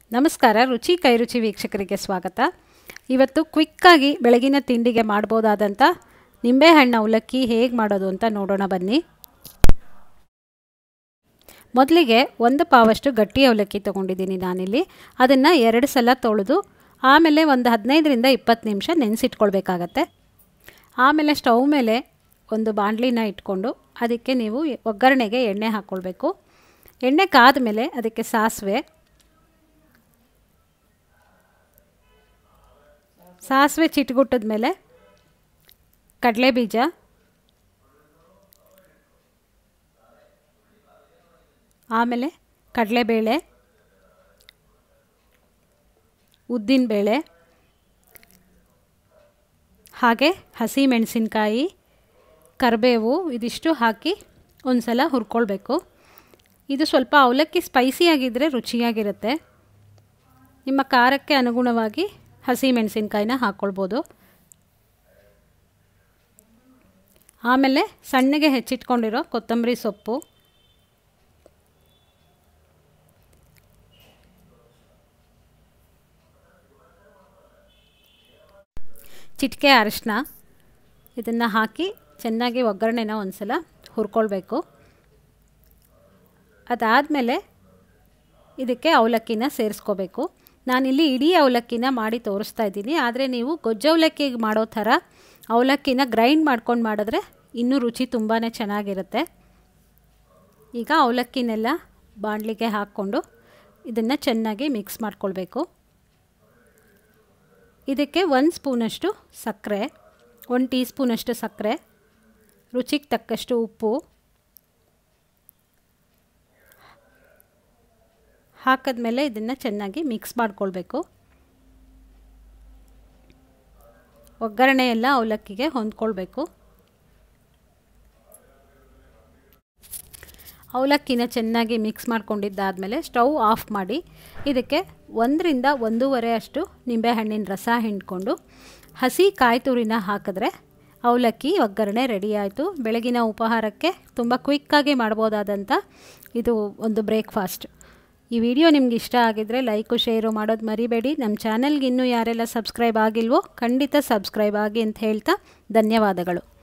ನಮಸ್ಕಾರ ರುಚಿ ಕೈರುಚಿ ವೀಕ್ಷಕರಿಗೆ ಸ್ವಾಗತ ಇವತ್ತು ಕ್ವಿಕ್ಕಾಗಿ ಬೆಳಗಿನ ತಿಂಡಿಗೆ ಮಾಡ್ಬೋದಾದಂಥ ನಿಂಬೆಹಣ್ಣು ಅವಲಕ್ಕಿ ಹೇಗೆ ಮಾಡೋದು ಅಂತ ನೋಡೋಣ ಬನ್ನಿ ಮೊದಲಿಗೆ ಒಂದು ಪಾವಷ್ಟು ಗಟ್ಟಿ ಅವಲಕ್ಕಿ ತೊಗೊಂಡಿದ್ದೀನಿ ನಾನಿಲ್ಲಿ ಅದನ್ನು ಎರಡು ಸಲ ತೊಳೆದು ಆಮೇಲೆ ಒಂದು ಹದಿನೈದರಿಂದ ಇಪ್ಪತ್ತು ನಿಮಿಷ ನೆನೆಸಿಟ್ಕೊಳ್ಬೇಕಾಗತ್ತೆ ಆಮೇಲೆ ಸ್ಟವ್ ಮೇಲೆ ಒಂದು ಬಾಣಲಿನ ಇಟ್ಕೊಂಡು ಅದಕ್ಕೆ ನೀವು ಒಗ್ಗರಣೆಗೆ ಎಣ್ಣೆ ಹಾಕ್ಕೊಳ್ಬೇಕು ಎಣ್ಣೆ ಕಾದ ಮೇಲೆ ಅದಕ್ಕೆ ಸಾಸಿವೆ ಸಾಸಿವೆ ಚಿಟ್ಗುಟ್ಟದ ಮೇಲೆ ಕಡಲೆ ಬೀಜ ಆಮೇಲೆ ಕಡಲೆಬೇಳೆ ಉದ್ದಿನಬೇಳೆ ಹಾಗೆ ಹಸಿ ಮೆಣಸಿನ್ಕಾಯಿ ಕರಿಬೇವು ಇದಿಷ್ಟು ಹಾಕಿ ಒಂದು ಸಲ ಹುರ್ಕೊಳ್ಬೇಕು ಇದು ಸ್ವಲ್ಪ ಅವಲಕ್ಕಿ ಸ್ಪೈಸಿಯಾಗಿದ್ದರೆ ರುಚಿಯಾಗಿರುತ್ತೆ ನಿಮ್ಮ ಖಾರಕ್ಕೆ ಅನುಗುಣವಾಗಿ ಹಸಿ ಮೆಣಸಿನ್ಕಾಯಿನ ಹಾಕ್ಕೊಳ್ಬೋದು ಆಮೇಲೆ ಸಣ್ಣಗೆ ಹೆಚ್ಚಿಟ್ಕೊಂಡಿರೋ ಕೊತ್ತಂಬರಿ ಸೊಪ್ಪು ಚಿಟಿಕೆ ಅರಿಶಿನ ಇದನ್ನು ಹಾಕಿ ಚೆನ್ನಾಗಿ ಒಗ್ಗರಣೆನ ಒಂದು ಸಲ ಹುರ್ಕೊಳ್ಬೇಕು ಅದಾದಮೇಲೆ ಇದಕ್ಕೆ ಅವಲಕ್ಕಿನ ಸೇರಿಸ್ಕೋಬೇಕು ನಾನಿಲ್ಲಿ ಇಡೀ ಅವಲಕ್ಕಿನ ಮಾಡಿ ತೋರಿಸ್ತಾ ಇದ್ದೀನಿ ಆದರೆ ನೀವು ಗೊಜ್ಜು ಅವಲಕ್ಕಿಗೆ ಮಾಡೋ ಥರ ಅವಲಕ್ಕಿನ ಗ್ರೈಂಡ್ ಮಾಡ್ಕೊಂಡು ಮಾಡಿದ್ರೆ ಇನ್ನೂ ರುಚಿ ತುಂಬಾ ಚೆನ್ನಾಗಿರುತ್ತೆ ಈಗ ಅವಲಕ್ಕಿನೆಲ್ಲ ಬಾಣಲಿಗೆ ಹಾಕ್ಕೊಂಡು ಇದನ್ನು ಚೆನ್ನಾಗಿ ಮಿಕ್ಸ್ ಮಾಡ್ಕೊಳ್ಬೇಕು ಇದಕ್ಕೆ ಒಂದು ಸ್ಪೂನಷ್ಟು ಸಕ್ಕರೆ ಒಂದು ಟೀ ಸ್ಪೂನಷ್ಟು ಸಕ್ಕರೆ ರುಚಿಗೆ ತಕ್ಕಷ್ಟು ಉಪ್ಪು ಹಾಕಿದ್ಮೇಲೆ ಇದನ್ನು ಚೆನ್ನಾಗಿ ಮಿಕ್ಸ್ ಮಾಡ್ಕೊಳ್ಬೇಕು ಒಗ್ಗರಣೆ ಎಲ್ಲ ಅವಲಕ್ಕಿಗೆ ಹೊಂದ್ಕೊಳ್ಬೇಕು ಅವಲಕ್ಕಿನ ಚೆನ್ನಾಗಿ ಮಿಕ್ಸ್ ಮಾಡ್ಕೊಂಡಿದ್ದಾದಮೇಲೆ ಸ್ಟವ್ ಆಫ್ ಮಾಡಿ ಇದಕ್ಕೆ ಒಂದರಿಂದ ಒಂದೂವರೆ ಅಷ್ಟು ನಿಂಬೆಹಣ್ಣಿನ ರಸ ಹಿಂಡ್ಕೊಂಡು ಹಸಿ ಕಾಯಿ ತುರಿನ ಹಾಕಿದ್ರೆ ಅವಲಕ್ಕಿ ಒಗ್ಗರಣೆ ರೆಡಿ ಆಯಿತು ಬೆಳಗಿನ ಉಪಹಾರಕ್ಕೆ ತುಂಬ ಕ್ವಿಕ್ಕಾಗಿ ಮಾಡ್ಬೋದಾದಂಥ ಇದು ಒಂದು ಬ್ರೇಕ್ಫಾಸ್ಟ್ ಈ ವಿಡಿಯೋ ನಿಮ್ಗೆ ಇಷ್ಟ ಆಗಿದ್ದರೆ ಲೈಕು ಶೇರು ಮಾಡೋದು ಮರಿಬೇಡಿ ನಮ್ಮ ಚಾನಲ್ಗೆ ಇನ್ನೂ ಯಾರೆಲ್ಲ ಸಬ್ಸ್ಕ್ರೈಬ್ ಆಗಿಲ್ವೋ ಖಂಡಿತ ಸಬ್ಸ್ಕ್ರೈಬ್ ಆಗಿ ಅಂತ ಹೇಳ್ತಾ ಧನ್ಯವಾದಗಳು